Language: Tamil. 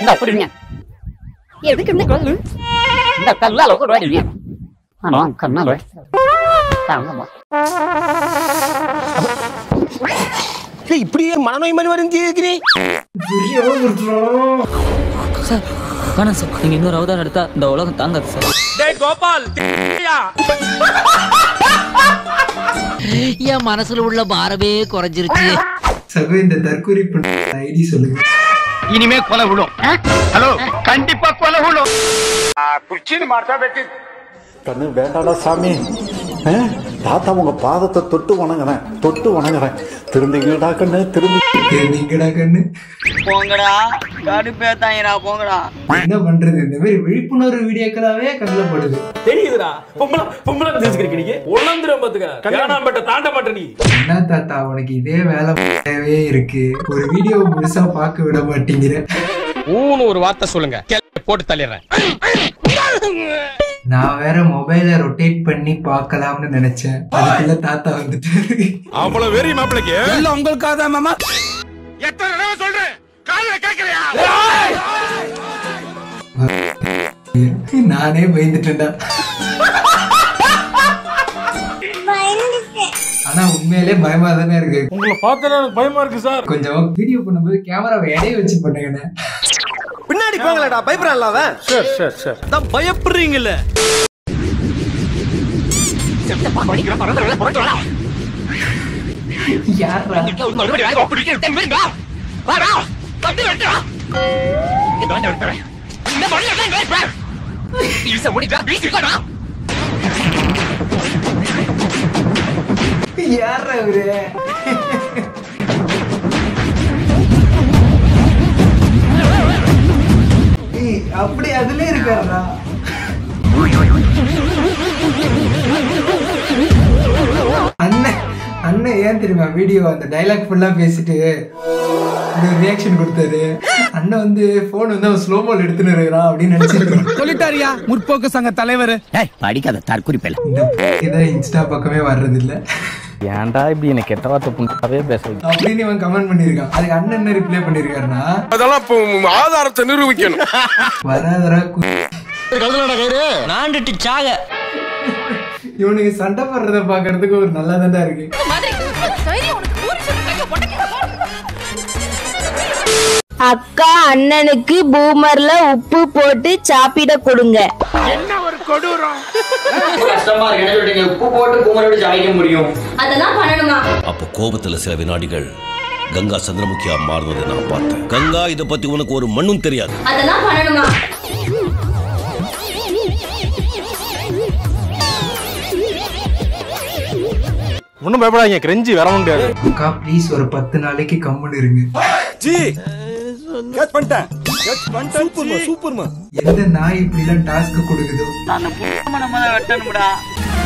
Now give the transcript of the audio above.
Đâu có đi nha. Yêu cái này có lưới. Đâu cần là có đôi đi nha. À nó cần nó rồi. Tao nó bỏ. ஏய், இப்படியே மனநோய் மாதிரி வரும் இருக்கிறீ சார் வேணாம் சார் நீங்க இன்னொரு அவதாரம் எடுத்தா இந்த உலகம் தாங்காது சார் என் மனசுல உள்ள பாரமே குறைஞ்சிருச்சு சகோ இந்த தற்கொலை பண்ண ஐடி சொல்லுங்க இனிமே கொலை விழும் ஹலோ கண்டிப்பா கொலை விழும் கண்ணு வேண்டாடா சாமி ஆ? தாத்தா உங்க பாதத்தை தொட்டு வணங்குறேன் தொட்டு வணங்குறேன் திரும்பிங்கடா கண்ணு திரும்பி நீங்கடா கண்ணு போங்கடா கடுப்பேத்தாங்கடா போங்கடா என்ன பண்றது இந்த மாதிரி விழிப்புணர்வு வீடியோக்களாவே கண்ணில் படுது தெரியுதுடா பொம்பளை பொம்பளை தெரிஞ்சுக்கிறீங்க நீங்க ஒழுந்துரும் பாத்துக்க கல்யாணம் தாண்ட மாட்டே நீ என்ன தாத்தா உனக்கு இதே வேலை தேவையே இருக்கு ஒரு வீடியோ முழுசா பார்க்க விட மாட்டேங்கிற ஊன்னு ஒரு வார்த்தை சொல்லுங்க கெல்ல போட்டு தள்ளிடுறேன் நான் வேற மொபைலை ரொட்டேட் பண்ணி பார்க்கலாம்னு நினைச்சேன் அதுக்குள்ள தாத்தா வந்துட்டு அவ்வளவு வெறி மாப்பிளைக்கு எல்லாம் உங்களுக்காக தான் மாமா எத்தனை தடவை சொல்றேன் காதுல கேட்கலையா நானே பயந்துட்டேன்டா ஆனா உண்மையிலே பயமா தானே இருக்கு உங்களை பார்த்தா எனக்கு பயமா இருக்கு சார் கொஞ்சம் வீடியோ பண்ணும்போது கேமராவை இடைய வச்சு பண்ணுங்கண்ணே பின்னாடி போங்களடா பயப்படல அவன் சார் சார் சார் தான் பயப்படுறீங்கல்ல யாரா யாரா இவரு ஏய், அப்படி அதுல இருக்காரா அண்ணன் அண்ணன் ஏன் தெரியுமா வீடியோ அந்த டைலாக் ஃபுல்லா பேசிட்டு ரியாக்ஷன் கொடுத்தாரு அண்ணன் வந்து போன் வந்து அவன் ஸ்லோ மோல் எடுத்துன்னு இருக்கிறான் அப்படின்னு நினைச்சிருக்கோம் சொல்லிட்டாரியா முற்போக்கு சங்க தலைவர் படிக்காத தற்குறிப்பில் இந்த இதான் இன்ஸ்டா பக்கமே வர்றது இல்ல ஏன்டா இப்படி எனக்கு கெட்ட வார்த்தை புண்டாவே பேச அப்படின்னு இவன் கமெண்ட் பண்ணிருக்கான் அதுக்கு அண்ணன் என்ன ரிப்ளை பண்ணிருக்காருன்னா அதெல்லாம் இப்போ ஆதாரத்தை நிரூபிக்கணும் வராதரா கு- நாண்டுட்டு சாக இவனுக்கு சண்டை போடுறத பாக்குறதுக்கு ஒரு நல்லா இருக்கு அக்கா அண்ணனுக்கு பூமர்ல உப்பு போட்டு சாப்பிட கொடுங்க கஷ்டமா இருக்கு என்ன சொல்றீங்க உப்பு போட்டு குமரோடு சமைக்க முடியும் அதெல்லாம் பண்ணணுமா அப்போ கோபத்துல சில வினாடிகள் கங்கா சந்திரமுகியா மாறுவதை நான் பார்த்தேன் கங்கா இத பத்தி உனக்கு ஒரு மண்ணும் தெரியாது அதெல்லாம் பண்ணணுமா ஒன்றும் பயப்படாதீங்க கிரெஞ்சி வர முடியாது அக்கா ப்ளீஸ் ஒரு பத்து நாளைக்கு கம்முன்னு இருங்க ஜி கேட்ச் பண்ணிட்டேன் கேட்ச் பண்ணிட்டேன் சூப்பர்மா சூப்பர்மா எந்த நாய் இப்படி எல்லாம் டாஸ்க் கொடுக்குதோ அந்த புண்ண நம்ம வெட்டணும்டா